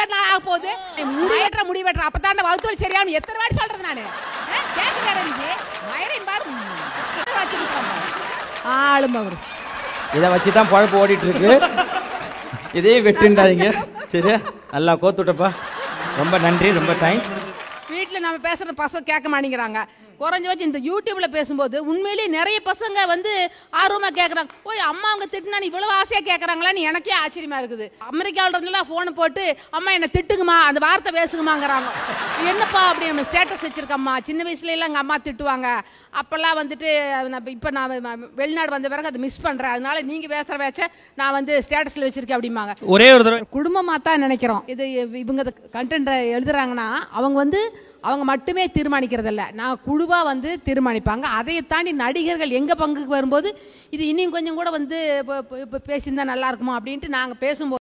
நாள் ஆக போகுது முடி வெட்டுற முடி வெட்டுற அப்பதான் வகுத்து வலி சரியானு எத்தனை வாட்டி சொல்றது நானு கேட்கிறேன் நீங்க வயரையும் பாரு ஆளும் அவரு இதை வச்சு தான் பழப்பு ஓடிட்டு இருக்கு இதையும் வெட்டுண்டாதீங்க சரியா நல்லா கோத்துட்டப்பா ரொம்ப நன்றி ரொம்ப தேங்க்ஸ் வீட்டில் நம்ம பேசுகிற பசங்க கேட்க மாட்டேங்கிறாங்க குறைஞ்சபட்சம் இந்த யூடியூப்ல பேசும்போது உண்மையிலேயே நிறைய பசங்க வந்து ஆர்வமாக கேட்குறாங்க ஓய் அம்மா அவங்க திட்டுனா நீ இவ்வளவு ஆசையாக கேட்குறாங்களான்னு எனக்கே ஆச்சரியமா இருக்குது அமெரிக்காவில் இருந்தெல்லாம் ஃபோனை போட்டு அம்மா என்னை திட்டுங்கம்மா அந்த வார்த்தை பேசுங்கம்மாங்கிறாங்க என்னப்பா அப்படி நம்ம ஸ்டேட்டஸ் வச்சிருக்கம்மா சின்ன வயசுல எல்லாம் எங்கள் அம்மா திட்டுவாங்க அப்போல்லாம் வந்துட்டு நான் இப்போ நான் வ- வெளிநாடு வந்த பிறகு அதை மிஸ் பண்ணுறேன் அதனால நீங்கள் பேசுகிற பேச்ச நான் வந்து ஸ்டேட்டஸில் வச்சிருக்கேன் அப்படிம்பாங்க ஒரே ஒரு தடவை குடும்பமாக தான் நினைக்கிறோம் இது இவங்க கண்டென்ட் எழுதுறாங்கன்னா அவங்க வந்து அவங்க மட்டுமே தீர்மானிக்கிறதில்ல நான் குழுவாக வந்து தீர்மானிப்பாங்க அதை தாண்டி நடிகர்கள் எங்கள் பங்குக்கு வரும்போது இது இன்னும் கொஞ்சம் கூட வந்து இப்போ இப்போ பேசியிருந்தா நல்லா இருக்குமா அப்படின்ட்டு நாங்கள் பேசும்போது